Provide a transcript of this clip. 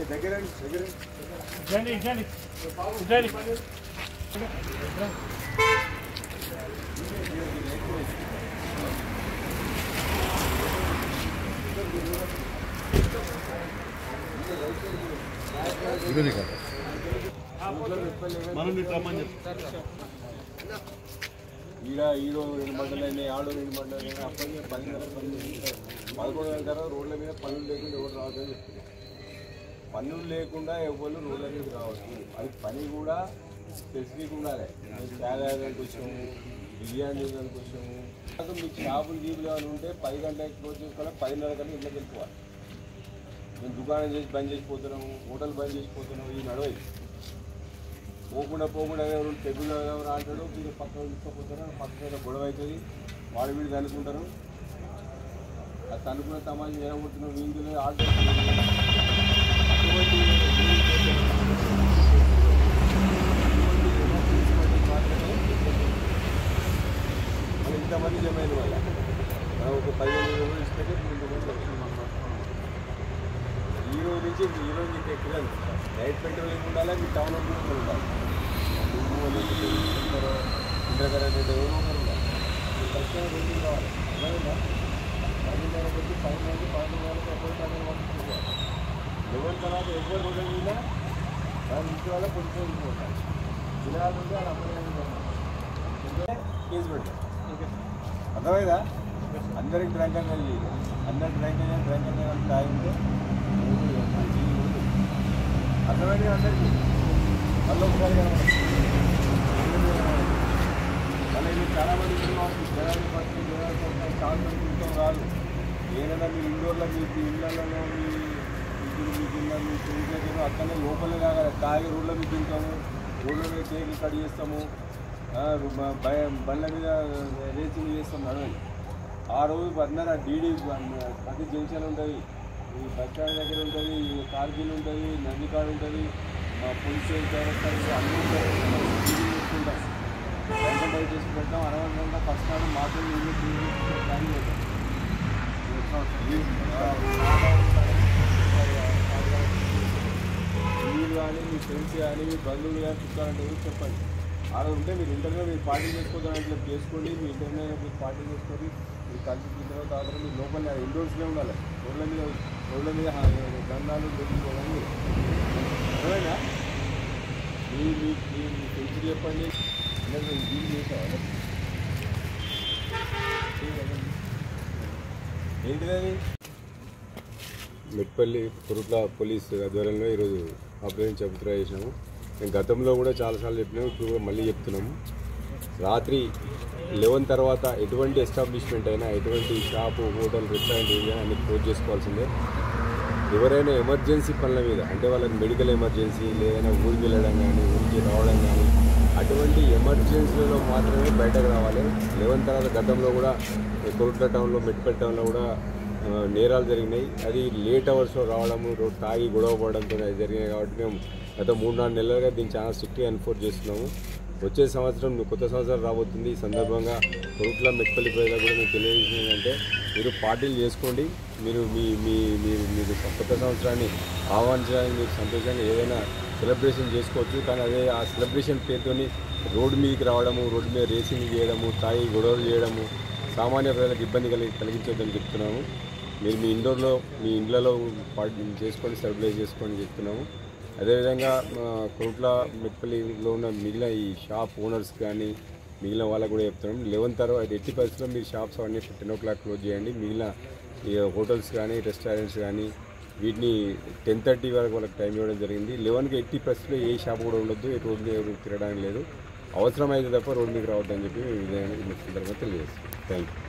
దగ్గర దగ్గర జని జని జని మనం నీకు రమ్మని చెప్తాం ఈడ ఈడో రెండు మండలైనాయి ఆడో రెండు మండలైనాయి అప్పటికే పదిన్నర పన్నెండు ఉంటాయి. పదకొండు గంటల తర్వాత రోడ్ల మీద పనులు లేకుండా ఎవరు రావద్దని చెప్తుంది పనులు లేకుండా ఎవరు రోడ్ల మీద రావద్దు అది పని కూడా స్పెసిఫిక్ ఉండాలి మేము త్యాగానికి వచ్చాము బిర్యానీ తినడానికి వచ్చాము అసలు మీకు షాపులు గీపులు ఏమైనా ఉంటే పది గంటలకు క్లోజ్ చేసుకోవాలి పదిన్నర గంటలకు ఇంట్లోకి వెళ్ళిపోవాలి మేము దుకాణం చేసి బంద్ చేసిపోతున్నాము హోటల్ బంద్ చేసిపోతున్నాము ఈ నడవై పోకుండా పోకుండా ఎవరు తెగులు ఎవరు అంటాడు మీరు పక్కన తీసుకుపోతారు పక్కన గొడవ అవుతుంది వాడు వీడు అనుకుంటారు అది తనుకున్న తమాషా జరగబోతున్న వీందులు ఆర్డర్ అటువంటి మన ఇంతమంది జమైన వల్ల మనం ఒక పదిహేను రోజులు ఇస్తే ఇంతమంది వచ్చింది మన ఈ రోజు నుంచి ఈ రోజు మీకు ఎక్కలేదు నైట్ పెట్రోలింగ్ ఉండాలి మీ టౌన్ కూడా ఉండాలి నువ్వు వాళ్ళు ఉంటారో ఇంద్రకరెంట్ ఎవరో ఒకరు ఉండాలి మీ ఖచ్చితంగా రోజులు కావాలి అర్థమైందా పదిన్నర వచ్చి పది మంది పదకొండు వరకు ఒకరి పది పంపించుకోవాలి ఎవరి తర్వాత ఎవరు రోజులు మీద దాని ఇంటి వల్ల కొంచెం వెళ్ళిపోతారు జిల్లాలు ఉంటే అది అప్పుడు కేసు పెట్టారు అర్థమైందా అందరికి డ్రంక్ అని తెలియదు అందరికి డ్రంక్ అని డ్రంక్ అని తాగింటే అర్థమైంది అందరికీ మళ్ళీ ఒకసారి మళ్ళీ మీరు చాలా మంది ఉన్నారు జనాలు పట్టి జనాలు పట్టి చాలా మంది ఉంటాం రాదు ఏదైనా మీ ఇండోర్లో మీ ఇళ్ళలో మీ ఇప్పుడు మీ కింద మీ ఫ్రెండ్స్ దగ్గర అక్కడనే లోపలే కాగా తాగి రోడ్ల మీద తింటాము రోడ్ల మీద కేకులు కట్ చేస్తాము ఆ, బ- బ- బండ్ల మీద రేసింగ్ చేస్తాం నడవండి ఆ రోజు పడినారు ఆ డీడీ ప్రతి జంక్షన్ ఉంటుంది ఈ బస్ స్టాండ్ దగ్గర ఉంటుంది కార్గిల్ ఉంటుంది నందికాడ్ ఉంటుంది మా పోలీస్ స్టేషన్ అన్నీ ఉంటాయి డీడీ చేసుకుంటాం వెంటనే టైప్ చేసి పెడతాం అనవసరంగా ఫస్ట్ నాడు మాకు ఇల్లు టీవీ ప్లాన్ చేద్దాం మీరు కానీ మీ ఫ్రెండ్స్ కానీ మీ బంధువులు కానీ చుట్టాలంటే ఎవరు చెప్పండి ఆ రోజు ఉంటే మీరు ఇంటర్వ్యూ మీరు పార్టీ చేసుకోవడం ఇట్లా చేసుకోండి మీ ఇంటర్వ్యూ మీరు పార్టీ చేసుకొని మీరు కలిసి తిన్న తర్వాత ఆ తర్వాత మీరు లోపల ఇండోర్స్లో ఉండాలి రోడ్ల మీద రోడ్ల మీద గంధాలు పెట్టుకోవాలని అర్థమైనా మీ మీ మీ మీ ఫ్రెండ్స్ చెప్పండి అందరూ నేను డీల్ చేసావా ఏంటిది అది మెట్పల్లి కురుట్ల పోలీస్ ఆధ్వర్యంలో ఈరోజు ఆపరేషన్ చబుత్రా చేసినాము మేము గతంలో కూడా చాలాసార్లు చెప్పినాము ఇప్పుడు కూడా మళ్ళీ చెప్తున్నాము రాత్రి లెవెన్ తర్వాత ఎటువంటి ఎస్టాబ్లిష్మెంట్ అయినా ఎటువంటి షాపు హోటల్ రెస్టారెంట్ ఏరియా అన్ని క్లోజ్ చేసుకోవాల్సిందే ఎవరైనా ఎమర్జెన్సీ పనుల మీద అంటే వాళ్ళకి మెడికల్ ఎమర్జెన్సీ లేదైనా ఊరికి వెళ్ళడం కానీ ఊరికి రావడం కానీ అటువంటి ఎమర్జెన్సీలలో మాత్రమే బయటకు రావాలి లెవెన్ తర్వాత గతంలో కూడా కొరుట్ల టౌన్లో మెట్పల్ టౌన్లో కూడా ఆ, నేరాలు జరిగినాయి అది లేట్ అవర్స్లో రావడము రోడ్ తాగి గొడవ పడడంతో అది జరిగినాయి కాబట్టి మేము గత మూడు నాలుగు నెలలుగా దీన్ని చాలా స్ట్రిక్ట్గా ఎన్ఫోర్స్ చేస్తున్నాము వచ్చే సంవత్సరం కొత్త సంవత్సరం రాబోతుంది ఈ సందర్భంగా కొరుట్ల మెట్పల్లి ప్రజలకు కూడా మేము తెలియజేసింది ఏంటంటే మీరు పార్టీలు చేసుకోండి మీరు మీ మీ మీరు మీరు కొత్త సంవత్సరాన్ని ఆహ్వానించడానికి మీరు సంతోషంగా ఏదైనా సెలబ్రేషన్ చేసుకోవచ్చు కానీ అదే ఆ సెలబ్రేషన్ పేరుతోని రోడ్డు మీదకి రావడము రోడ్డు మీద రేసింగ్ చేయడము తాగి గొడవలు చేయడము సామాన్య ప్రజలకు ఇబ్బంది కలిగి కలిగించొద్దని చెప్తున్నాము మీరు మీ ఇండోర్లో మీ ఇండ్లలో పార్టీ చేసుకొని సెలబ్రేట్ చేసుకొని చెప్తున్నాము అదేవిధంగా మా కోట్ల మెట్పల్లిలో ఉన్న మిగిలిన ఈ షాప్ ఓనర్స్ కానీ మిగిలిన వాళ్ళకు కూడా చెప్తున్నాం లెవెన్ తర్వాత ఎట్టి పరిస్థితుల్లో మీరు షాప్స్ అవన్నీ టెన్ ఓ క్లాక్ క్లోజ్ చేయండి మిగిలిన ఈ హోటల్స్ కానీ రెస్టారెంట్స్ కానీ వీటిని టెన్ థర్టీ వరకు వాళ్ళకి టైం ఇవ్వడం జరిగింది లెవెన్కి ఎట్టి పరిస్థితుల్లో ఏ షాప్ కూడా ఉండొద్దు ఏ రోడ్డు మీద ఎవరు తిరగడానికి లేదు అవసరమైతే తప్ప రోడ్డు మీకు రావద్దని చెప్పి మేము ఇదే సందర్భంగా తెలియజేస్తాం థ్యాంక్ యూ